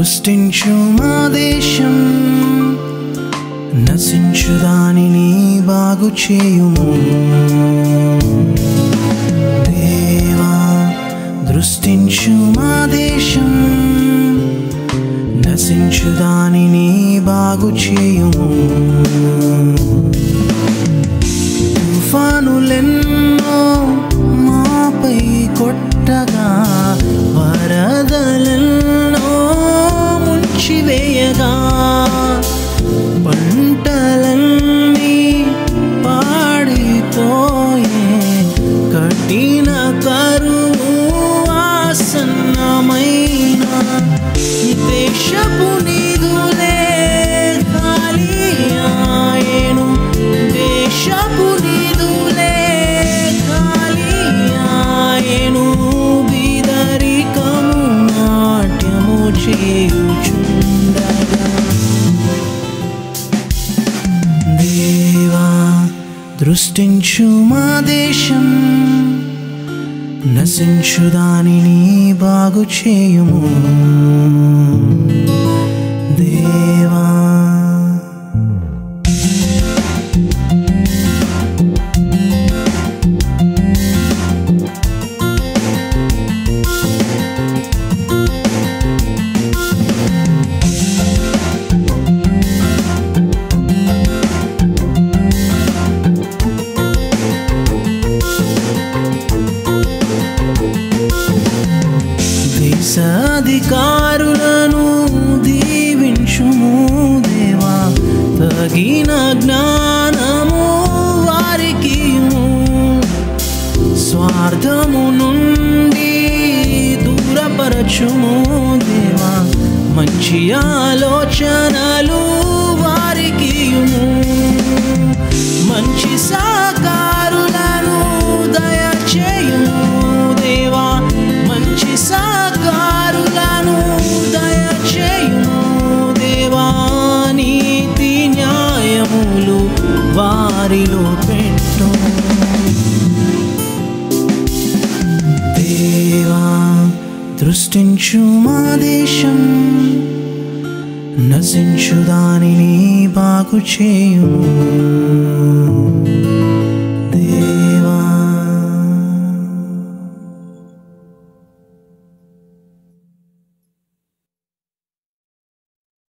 దృష్టించు మా దేశం నశించు దానిని బాగు చేయుము దేవా దృష్టించు మా దేశం నశించు దానిని బాగు చేయుము తుఫానులెన్నో మాపై కొట్టగా వరదలెన్నో ముంచివేయగా పంటలన్నీ పాడిపోయే కఠిన కరువు ఆసన్నమైన దేశపు నిధులే ఖాళీ ఆయను దేశపు నిధులే ఖాళీ ఆయను బీదరికము నాట్యము చేయుచుండగా దేవా దృష్టించు మా దేశం నశించు దానిని బాగు చేయుము దేవా దేశాధికారులను దీవించుము దేవా తగిన జ్ఞానము వారికి స్వార్థము నుండి దూరపరచుము దేవా మంచి ఆలోచనలు వారికి మంచి సాకారులను దయచేయుము దేవా మంచి సాకారులను దయచేయుము దేవా నీతి న్యాయములు వారిలో పెట్టు దేవా దృష్టించు మా దేశం నశించు దానిని బాగు చేయుము